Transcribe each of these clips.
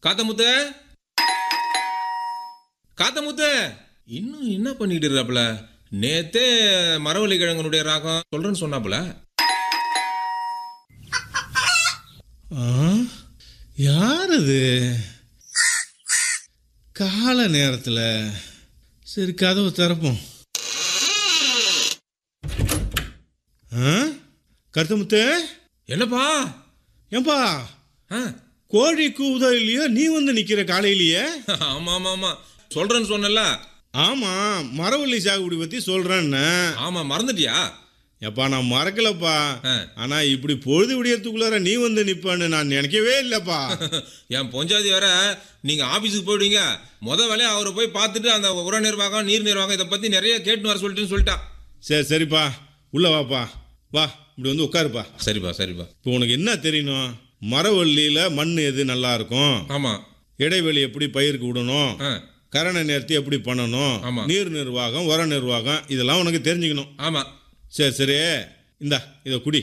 காத்தமுத்து காத்தமுத்து இன்னும் என்ன பண்ணிட்டு இருக்காப்புல நேத்தே மரவள்ளி கிழங்கனுடைய ராகம் சொல்றேன்னு சொன்னாப்புல ஆ, யார் அது கால நேரத்தில் சரி கதவு திறப்போம் ஆ கருத்தமுத்து என்னப்பா ஏன்பா ஆ, கோழி கூவுதோ இல்லையோ நீ வந்து நிற்கிற காலையிலேயே ஆமா ஆமா ஆமா சொல்றேன்னு சொன்னல ஆமாம் மரவள்ளி சாகுபடி பற்றி சொல்கிறேன்னு ஆமா மறந்துட்டியா எப்பா நான் மறக்கலப்பா ஆ. ஆனா இப்படி பொழுது விடியறதுக்குள்ளார நீ வந்து நிப்பான்னு நான் நினைக்கவே இல்லப்பா என் பொஞ்சாதி வேற நீங்க ஆபீஸுக்கு போயிடுவீங்க முத வேலையை அவரை போய் பார்த்துட்டு அந்த உர நிர்வாகம் நீர் நிர்வாகம் இதை பத்தி நிறைய கேட்டு வர சொல்லிட்டுன்னு சொல்லிட்டான் சரி சரிப்பா உள்ள வாப்பா வா இப்படி வந்து உட்காருப்பா சரிப்பா சரிப்பா இப்போ உனக்கு என்ன தெரியணும் மரவள்ளியில மண் எது நல்லா இருக்கும் ஆமா இடைவெளி எப்படி பயிருக்கு விடணும் ஆ, கரண நேர்த்தி எப்படி பண்ணணும் ஆமா. நீர் நிர்வாகம் உர நிர்வாகம் இதெல்லாம் உனக்கு தெரிஞ்சுக்கணும் ஆமா சரி சரி இந்தா இதை குடி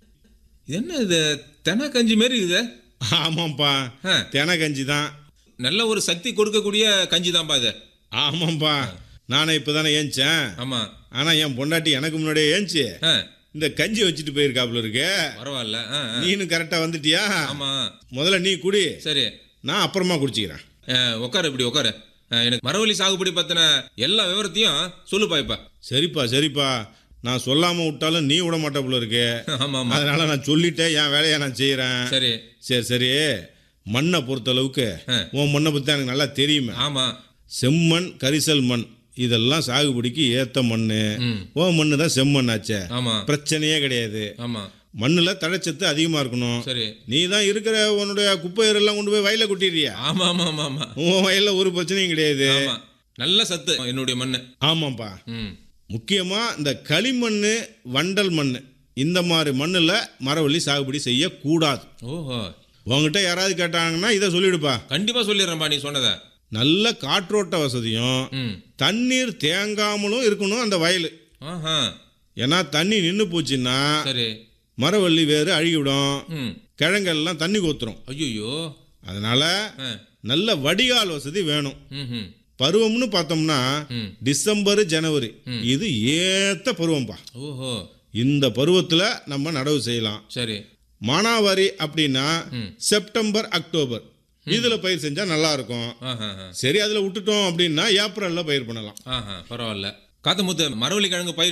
இது என்ன இது தென கஞ்சி மாரி இது ஆமாம்ப்பா ஆ. தென கஞ்சி தான் நல்ல ஒரு சக்தி கொடுக்கக்கூடிய கஞ்சி தான்ப்பா இது ஆமாம்ப்பா நானே இப்போ தானே ஏஞ்சேன் ஆமா ஆனால் என் பொண்டாட்டி எனக்கு முன்னாடியே ஏஞ்சி ஆ, இந்த கஞ்சி வச்சுட்டு போயிருக்காப்புல இருக்கு பரவாயில்ல ஆ, ஆ. நீனும் கரெக்டாக வந்துட்டியா ஆமா முதல்ல நீ குடி சரி நான் அப்புறமா குடிச்சிக்கிறேன் ஆ, உட்காரு இப்படி உட்காரு ஆ, எனக்கு மரவள்ளி சாகுபடி பத்தின எல்லா விவரத்தையும் சொல்லுப்பா இப்ப சரிப்பா சரிப்பா நான் சொல்லாம விட்டாலும் நீ விட மாட்டாப்புல இருக்கு ஆமா ஆமா அதனால நான் சொல்லிட்டேன் என் வேலையை நான் செய்கிறேன் சரி சரி சரி மண்ணை பொறுத்த அளவுக்கு ஆ. உன் மண்ணை பற்றி எனக்கு நல்லா தெரியுமே ஆமா செம்மண் கரிசல் மண் இதெல்லாம் சாகுபடிக்கு ஏத்த மண் ம் உன் மண்ணு தான் செம்மண் ஆச்சே ஆமா பிரச்சனையே கிடையாது ஆமா மண்ணில் தழைச்சத்து அதிகமாக இருக்கணும் சரி நீ தான் இருக்கிற உன்னுடைய குப்பையரெல்லாம் கொண்டு போய் வயலில் கொட்டிடுறியா ஆமா ஆமா ஆமா ஆமா உன் வயலில் ஒரு பிரச்சனையும் கிடையாது ஆமா நல்ல சத்து என்னுடைய மண்ணு ஆமாப்பா ம் முக்கியமாக இந்த களிமண் வண்டல் மண் இந்த மாதிரி மண்ணில் மரவள்ளி சாகுபடி செய்யக்கூடாது ஓஹோ உங்ககிட்ட யாராவது கேட்டாங்கன்னா இதை சொல்லிடுப்பா கண்டிப்பா சொல்லிடுறேன்பா நீ சொன்னத நல்ல காற்றோட்ட வசதியும் ம் தண்ணீர் தேங்காமலும் இருக்கணும் அந்த வயல் ஆஹா ஏன்னா தண்ணி நின்று போச்சுன்னா சரி மரவள்ளி வேறு அழுகிவிடும் ம் கிழங்கெல்லாம் தண்ணி கொத்துரும் ஐயோ அதனால ஆ நல்ல வடிகால் வசதி வேணும் ம் ம் பருவம்னு பார்த்தோம்னா ம் டிசம்பர் ஜனவரி இது ஏத்த பருவம்பா ஓஹோ இந்த பருவத்தில் நம்ம நடவு செய்யலாம் சரி மானாவாரி அப்படின்னா ம். செப்டம்பர் அக்டோபர் இதுல பயிர் செஞ்சா நல்லா இருக்கும் ஆஹா ஆஹா. சரி அதுல விட்டுட்டோம் அப்படின்னா ஏப்ரல்ல பயிர் பண்ணலாம் ஆஹா பரவாயில்ல காத்தமுத்து மரவள்ளி கிழங்கு பயிர்